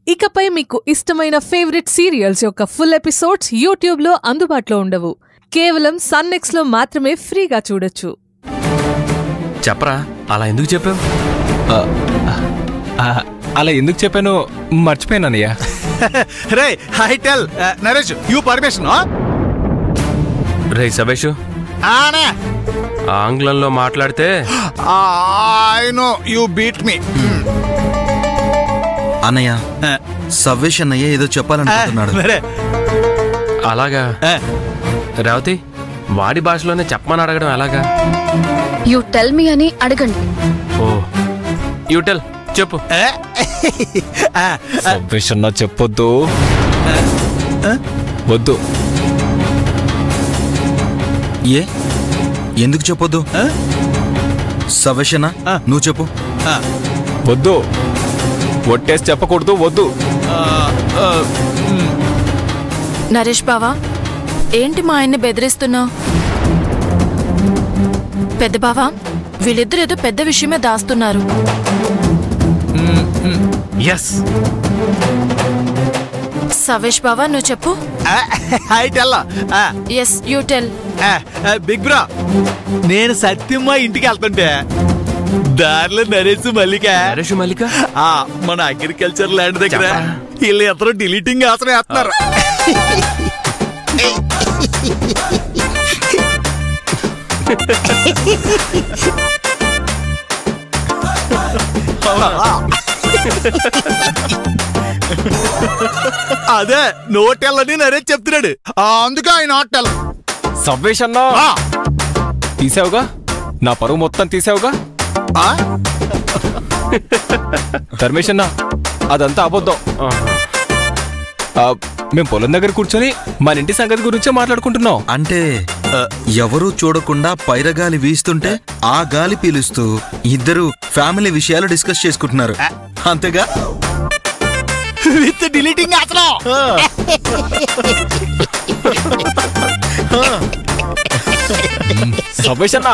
ఇకపై మీకు ఇష్టమైన ఫేవరెట్ సీరియల్స్ యొక్క ఫుల్ ఎపిసోడ్స్ యూట్యూబ్లో అందుబాటులో ఉండవు కేవలం సన్నెక్స్లో మాత్రమే ఫ్రీగా చూడొచ్చు చెప్పరా అలా ఎందుకు చెప్పావు ఆ, అలా ఎందుకు చెప్పాను మర్చిపోయానయ్య రే hi tell Naresh you permission రే సబేషు ఆనే ఆంగ్లంలో మాట్లాడితే I know you beat me అన్నయ్య సవ్వేష్ అన్నయ్య ఏదో చెప్పాలనుకుంటున్నాడు మరే అలాగా రేవతి వాడి భాషలోనే చెప్పమని అడగడం ఎలాగా యు టెల్ మీ అని అడగండి ఓ యూటెల్ చెప్పు సబ్మిషన్ చెప్పొద్దు వద్దు ఏ ఎందుకు చెప్పొద్దు సవ్వేష్ అన్న నువ్వు చెప్పు వద్దు ఒట్టేసి చెప్పకూడదు వద్దు నరేష్ బావా ఏంటి మా ఆయన్ని బెదిరిస్తున్నావు పెద్ద బావా వీళ్ళిద్దరు ఏదో పెద్ద విషయమే దాస్తున్నారు ఎస్ సవేష్ బావా నువ్వు చెప్పు hi tell yes you tell big bro నేను సత్యమ్మ ఇంటికి వెళ్తుంటే దారిలో నరేష్ మల్లిక నరేష్ మల్లిక ఆ, మన అగ్రికల్చర్ ల్యాండ్ దగ్గర చెప్పరా? వీళ్ళు ఇద్దరు డిలీటింగ్ ఆసనం వేస్తున్నారు అదే నోటెల్లని నరేష్ చెప్తున్నాడు ఆ, అందుకే ఆయన నోటెల్ సవ్వేష్ అన్నా తీసావుగా నా పరువు మొత్తం తీసావుగా ధర్మేష్ అన్నా అదంతా అబద్ధం ఆ, మేం పొలం దగ్గర కూర్చొని మన ఇంటి సంగతి గురించే మాట్లాడుకుంటున్నాం అంటే ఎవరూ చూడకుండా పైరగాలి వీస్తుంటే ఆ గాలి పీలుస్తూ ఇద్దరు ఫ్యామిలీ విషయాలు డిస్కస్ చేసుకుంటున్నారు అంతేగా విత్ డిలీటింగ్ ఆసనం సవ్వేష్ అన్నా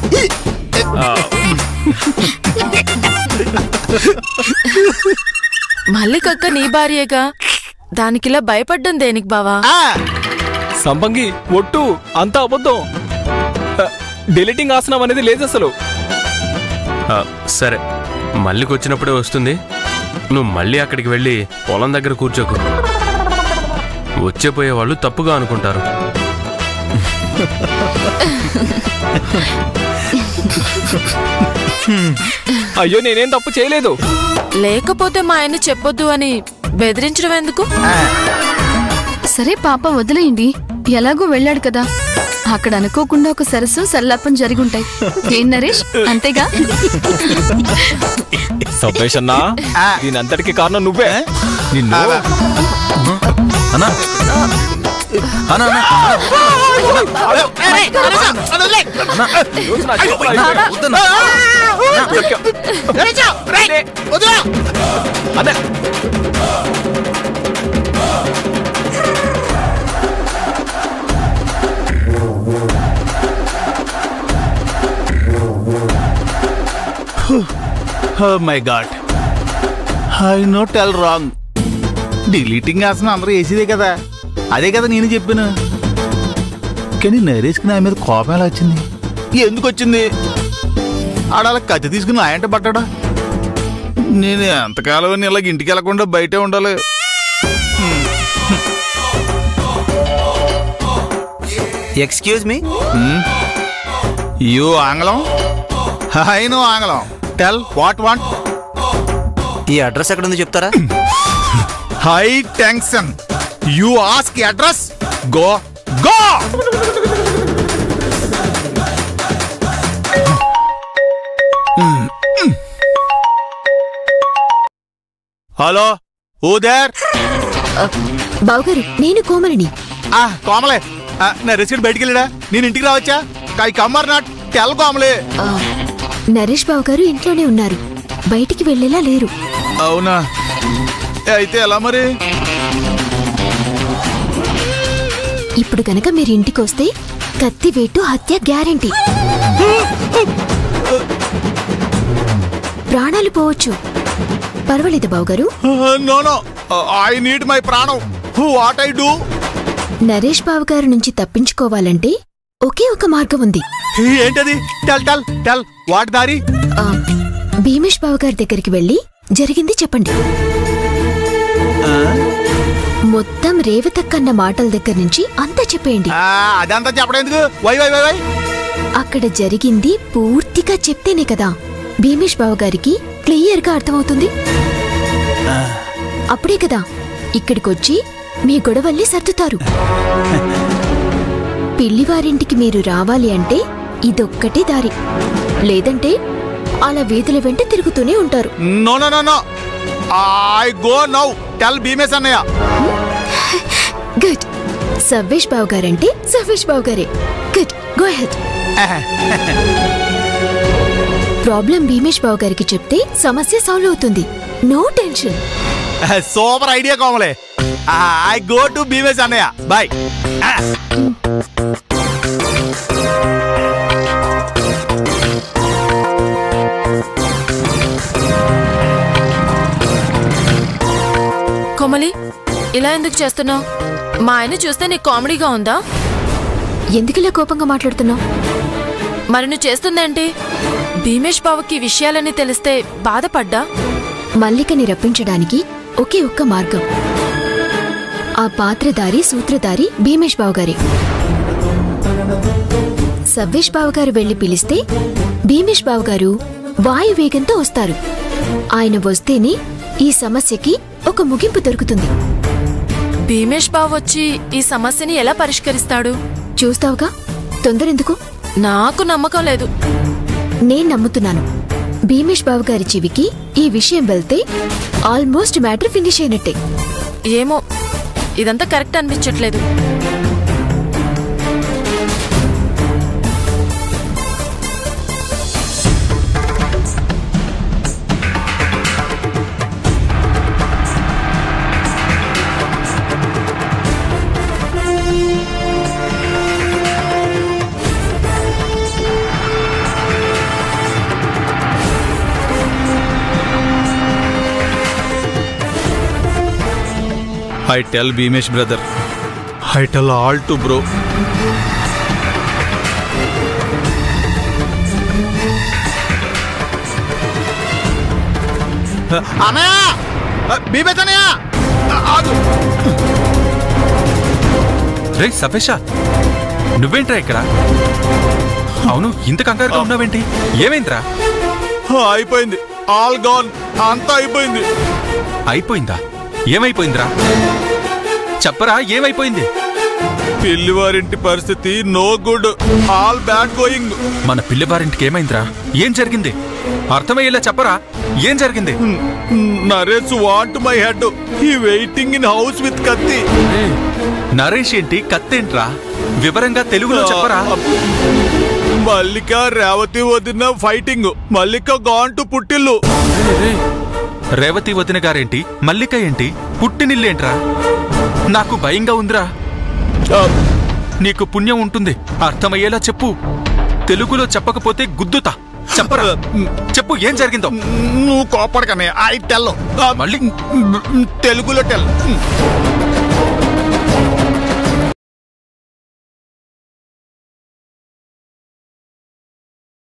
మల్లికక్క నీ భార్యేగా దానికిలా భయపడ్డం దేనికి బావా సంబంగి ఒట్టు అంతా అబద్ధం ఆ, డిలీటింగ్ ఆసనం అనేది లేదు అసలు ఆ, సరే మళ్ళీకి వచ్చినప్పుడే వస్తుంది నువ్వు మళ్ళీ అక్కడికి వెళ్ళి పొలం దగ్గర కూర్చోకు వచ్చేపోయే వాళ్ళు తప్పుగా అనుకుంటారు అయ్యో నేనేం తప్పు చేయలేదు లేకపోతే మా ఆయన్ని చెప్పొద్దు అని బెదిరించడం ఎందుకు సరే పాప వదిలేయండి ఎలాగో వెళ్ళాడు కదా అక్కడ అనుకోకుండా ఒక సరస్సు సల్లాపం జరుగుంటాయి ఏం నరేష్ అంతేగా సవ్వేష్ అన్నా దీని అంతటికి కారణం నువ్వే నిన్ను అన్నా అన్నా, అన్నా, ఈరోజు నా చేతులు అయిపోయాయి. వద్దన్నా. అదే my god I know tell wrong deleting ఆసనం అందరూ వేసేదే కదా అదే కదా నేను చెప్పాను కానీ నరేష్కి నా మీద కోపం ఎలా వచ్చింది ఎందుకు వచ్చింది ఆడాల కత్తి తీసుకుని ఆయంట పట్టాడా నేను ఎంతకాలం ఇలాగ ఇంటికి వెళ్ళకుండా బయటే ఉండాలి ఎక్స్క్యూజ్ మీ యూ ఆంగ్లం ఐ నో ఆంగ్లం టెల్ వాట్ వాంట్ ఈ అడ్రస్ ఎక్కడ ఉంది చెప్తారా hi tension you ask address go go hello oh there బావగారు నేను కోమలిని ఆ కోమలే ఆ, నా రెసిడెంట్ బయటికి వెళ్ళాడా నేను ఇంటికి రావచ్చా ఐ కమ్మర్ నాట్ టెల్ కోమలే ఆ, నరేష్ బావ గారు ఇంట్లోనే ఉన్నారు బయటికి వెళ్ళేలా లేరు అవునా అయితే ఎలా మరి ఇప్పుడు గనక మీరు ఇంటికి వస్తే కత్తి వేటు హత్య గ్యారంటీ ప్రాణాలు పోవచ్చు పర్వాలేదు బావగారు no no I need my ప్రాణం వాట్ ఐ డూ నరేష్ బాబు గారి నుంచి తప్పించుకోవాలంటే ఒకే ఒక మార్గం ఉంది ఏంటది టెల్ టెల్ టెల్ వాట్ దారి ఆ, భీమేష్ బాబు గారి దగ్గరికి వెళ్ళి జరిగింది చెప్పండి మొత్తం రేవతక్కన్న మాటల దగ్గర నుంచి అంతా చెప్పేయండి ఆ, అదంతా చెప్పడం ఎందుకు వై వై వై వై అక్కడ జరిగింది పూర్తిగా చెప్తేనే కదా భీమేష్ బాబు గారికి క్లియర్ గా అర్థమవుతుంది అప్పుడే కదా ఇక్కడికొచ్చి మీ గొడవల్ని సర్దుతారు పిల్లివారింటికి మీరు రావాలి అంటే ఇదొక్కటే దారి లేదంటే అలా వీధుల వెంట తిరుగుతూనే ఉంటారు no no no no I go now tell Bheemesh అన్నయ్య గుడ్ సవ్వేష్ బాబు గారంటే సవ్వేష్ బాబు గారే good go head problem Bheemesh బాబు గారికి చెప్తే సమస్య సాల్వ్ అవుతుంది నో టెన్షన్ సూపర్ ఐడియా కోమలే ఐ గో టు భీమేశ్ అన్నయ్య బాయ్ కోమలి ఇలా ఎందుకు చేస్తున్నావు మా ఆయన చూస్తే నీకు కామెడీగా ఉందా ఎందుకిలా కోపంగా మాట్లాడుతున్నావు మరి నువ్వు చేస్తుందేంటి భీమేష్ బావకి ఈ విషయాలన్నీ తెలిస్తే బాధపడ్డా మల్లికని రప్పించడానికి ఒకే ఒక్క మార్గం ఆ పాత్రధారి సూత్రధారి భీమేష్ బాబు గారే సవ్వేష్ బాబు గారు వెళ్లి పిలిస్తే భీమేష్ బాబు గారు వాయు వేగంతో వస్తారు ఆయన వస్తేనే ఈ సమస్యకి ఒక ముగింపు దొరుకుతుంది భీమేష్ బావ వచ్చి ఈ సమస్యని ఎలా పరిష్కరిస్తాడు చూస్తావుగా తొందరెందుకు నాకు నమ్మకం లేదు నేను నమ్ముతున్నాను భీమేష్ బాబు గారి చెవికి ఈ విషయం వెళ్తే ఆల్మోస్ట్ మ్యాటర్ ఫినిష్ అయినట్టే ఏమో ఇదంతా కరెక్ట్ అనిపించట్లేదు I tell Bheemesh brother I tell all to bro అన్నయ్య భీమేష్ అన్నయ్య ఆగు రే సఫేషా నువ్వేంట్రా ఇక్కడ అవును ఇంత కంగారుగా ఉన్నావేంటి ఏమైందిరా అయిపోయింది ఆల్ గాన్ అంతా అయిపోయింది అయిపోయిందా ఏమైపోయిందిరా చెప్పరా ఏమైపోయింది పిల్లివారింటి పరిస్థితి no good all bad going మన పిల్లవారింటికి ఏమైందిరా ఏం జరిగింది అర్థమయ్యేలా చెప్పరా ఏం జరిగింది Naresh want my head he waiting in house with కత్తి నరేష్ ఏంటి కత్తేంట్రా వివరంగా తెలుగులో చెప్పరా మల్లిక రేవతి వదిన ఫైటింగ్ మల్లిక గాన్ టు పుట్టిల్లు రేవతి వదిన గారేంటి మల్లిక ఏంటి పుట్టినిల్లేంట్రా నాకు భయంగా ఉందిరా నీకు పుణ్యం ఉంటుంది అర్థమయ్యేలా చెప్పు తెలుగులో చెప్పకపోతే గుద్దుతా చెప్పరా చెప్పు ఏం జరిగిందో నువ్వు కోపడకనే ఐ టెల్ మళ్ళీ తెలుగులో టెల్